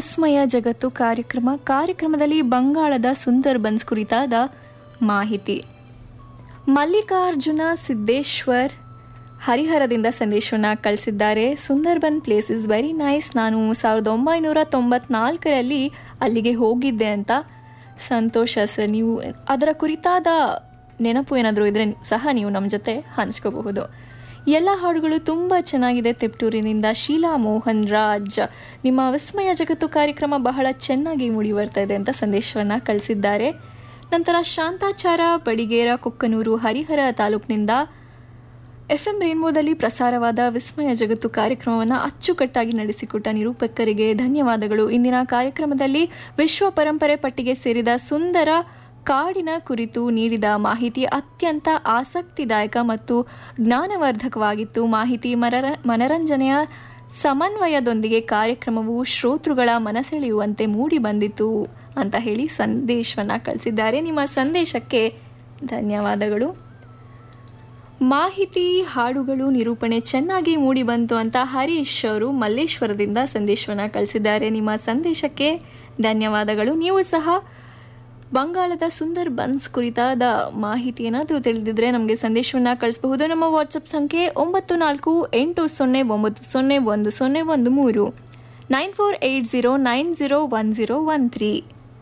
ವಿಸ್ಮಯ ಜಗತ್ತು ಕಾರ್ಯಕ್ರಮ ಕಾರ್ಯಕ್ರಮದಲ್ಲಿ ಬಂಗಾಳದ ಸುಂದರ್ಬನ್ಸ್ ಕುರಿತಾದ ಮಾಹಿತಿ ಮಲ್ಲಿಕಾರ್ಜುನ ಸಿದ್ದೇಶ್ವರ್ ಹರಿಹರದಿಂದ ಸಂದೇಶವನ್ನು ಕಳಿಸಿದ್ದಾರೆ Sundarban place is very nice ನಾನು ಸಾವಿರದ ಒಂಬೈನೂರ ತೊಂಬತ್ನಾಲ್ಕರಲ್ಲಿ ಅಲ್ಲಿಗೆ ಹೋಗಿದ್ದೆ ಅಂತ ಸಂತೋಷ ಸರ್ ನೀವು ಅದರ ಕುರಿತಾದ ನೆನಪು ಏನಾದರೂ ಇದ್ರೆ ಸಹ ನೀವು ನಮ್ಮ ಜೊತೆ ಹಂಚ್ಕೋಬಹುದು ಎಲ್ಲ ಹಾಡುಗಳು ತುಂಬ ಚೆನ್ನಾಗಿದೆ ತಿಪ್ಟೂರಿನಿಂದ ಶೀಲಾ ಮೋಹನ್ ರಾಜ್ ನಿಮ್ಮ ವಿಸ್ಮಯ ಜಗತ್ತು ಕಾರ್ಯಕ್ರಮ ಬಹಳ ಚೆನ್ನಾಗಿ ಮೂಡಿ ಬರ್ತಾ ಇದೆ ಅಂತ ಸಂದೇಶವನ್ನು ಕಳಿಸಿದ್ದಾರೆ ನಂತರ ಶಾಂತಾಚಾರ ಬಡಿಗೇರ ಕೊಕ್ಕನೂರು ಹರಿಹರ ತಾಲೂಕಿನಿಂದ ಎಫ್ ಎಂ ರೇನ್ಬೋದಲ್ಲಿ ಪ್ರಸಾರವಾದ ವಿಸ್ಮಯ ಜಗತ್ತು ಕಾರ್ಯಕ್ರಮವನ್ನು ಅಚ್ಚುಕಟ್ಟಾಗಿ ನಡೆಸಿಕೊಟ್ಟ ನಿರೂಪಕರಿಗೆ ಧನ್ಯವಾದಗಳು ಇಂದಿನ ಕಾರ್ಯಕ್ರಮದಲ್ಲಿ ವಿಶ್ವ ಪರಂಪರೆ ಪಟ್ಟಿಗೆ ಸೇರಿದ ಸುಂದರ ಕಾಡಿನ ಕುರಿತು ನೀಡಿದ ಮಾಹಿತಿ ಅತ್ಯಂತ ಆಸಕ್ತಿದಾಯಕ ಮತ್ತು ಜ್ಞಾನವರ್ಧಕವಾಗಿತ್ತು ಮಾಹಿತಿ ಮನರ ಮನರಂಜನೆಯ ಸಮನ್ವಯದೊಂದಿಗೆ ಕಾರ್ಯಕ್ರಮವು ಶ್ರೋತೃಗಳ ಮನಸೆಳೆಯುವಂತೆ ಮೂಡಿ ಬಂದಿತು ಅಂತ ಹೇಳಿ ಸಂದೇಶವನ್ನು ಕಳಿಸಿದ್ದಾರೆ ನಿಮ್ಮ ಸಂದೇಶಕ್ಕೆ ಧನ್ಯವಾದಗಳು ಮಾಹಿತಿ ಹಾಡುಗಳು ನಿರೂಪಣೆ ಚೆನ್ನಾಗಿ ಮೂಡಿ ಬಂತು ಅಂತ ಹರೀಶ್ ಅವರು ಮಲ್ಲೇಶ್ವರದಿಂದ ಸಂದೇಶವನ್ನು ಕಳಿಸಿದ್ದಾರೆ ನಿಮ್ಮ ಸಂದೇಶಕ್ಕೆ ಧನ್ಯವಾದಗಳು ನೀವು ಸಹ ಬಂಗಾಳದ ಸುಂದರ್ ಬನ್ಸ್ ಕುರಿತಾದ ಮಾಹಿತಿ ಏನಾದರೂ ತಿಳಿದಿದ್ರೆ ನಮಗೆ ಸಂದೇಶವನ್ನು ಕಳಿಸಬಹುದು ನಮ್ಮ ವಾಟ್ಸಪ್ ಸಂಖ್ಯೆ ಒಂಬತ್ತು ನಾಲ್ಕು ಎಂಟು ಸೊನ್ನೆ ಒಂಬತ್ತು ಸೊನ್ನೆ ಒಂದು ಸೊನ್ನೆ ಒಂದು ಮೂರು nine four eight zero nine zero one zero one three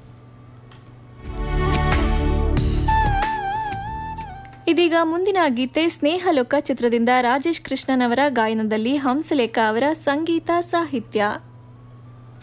ಇದೀಗ ಮುಂದಿನ ಗೀತೆ ಸ್ನೇಹಲೋಕ ಚಿತ್ರದಿಂದ ರಾಜೇಶ್ ಕೃಷ್ಣನ್ ಅವರ ಗಾಯನದಲ್ಲಿ ಹಂಸಲೇಖ ಅವರ ಸಂಗೀತ ಸಾಹಿತ್ಯ